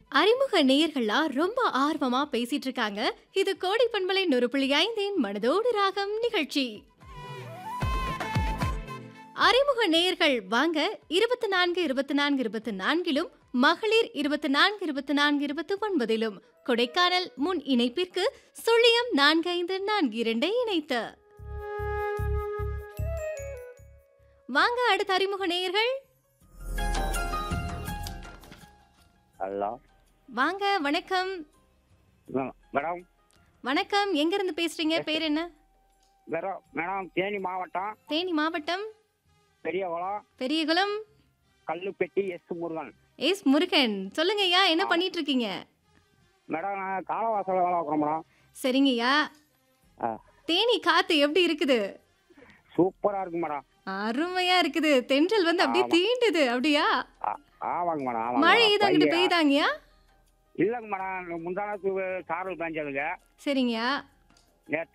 அறிமுக நேயர்கள்லாம் ரொம்ப ஆர்வமா பேசிட்டு இருக்காங்க இது கோடி பண்பலை நூறு புள்ளி ஐந்தின் மனதோடு ராகம் நிகழ்ச்சி அறிமுக நேயர்கள் வாங்க இருபத்தி நான்கு இருபத்தி நான்கு இருபத்தி நான்கிலும் மகளிர் இருபத்தி நான்கு இருபத்தி நான்கு இருபத்தி ஒன்பதிலும் கொடைக்கானல் முன் இணைப்பிற்கு சுழியம் நான்கு ஐந்து நான்கு இரண்டை இணைத்து வாங்க அடுத்த அறிமுக நேயர்கள் ஹலோ வாங்க வணக்கம் மே- மேடம் வணக்கம் எங்க இருந்து பேசுறீங்க பேர் என்ன மேடம் மேடம் தேனி மாவட்டம் தேனி மாவட்டம் பெரியகுளம் பெரியகுளம் கல்லுப்பெட்டி எஸ் முருகன் எஸ் முருகன் சொல்லுங்க ஐயா என்ன பண்ணிட்டு இருக்கீங்க மேடம் நான் காலவாசல் வேலை பார்க்குறோம் மேடம் சரிங்கய்யா ஆ தேனி காத்து எப்படி இருக்குது சூப்பராக இருக்கு மேடம் அருமையா இருக்குது தென்றல் வந்து அப்படியே ஆமா. தீண்டுது அப்படியா ஆ ஆமாங்க மேடம் ஆமாங்க மழை மேடம். இது அங்கிட்டு பையன் பெய்தாங்கய்யா இல்லைங்க மேடம் முந்தானத்து சாரல் பேஞ்சதுங்க சரிங்கய்யா நேற்று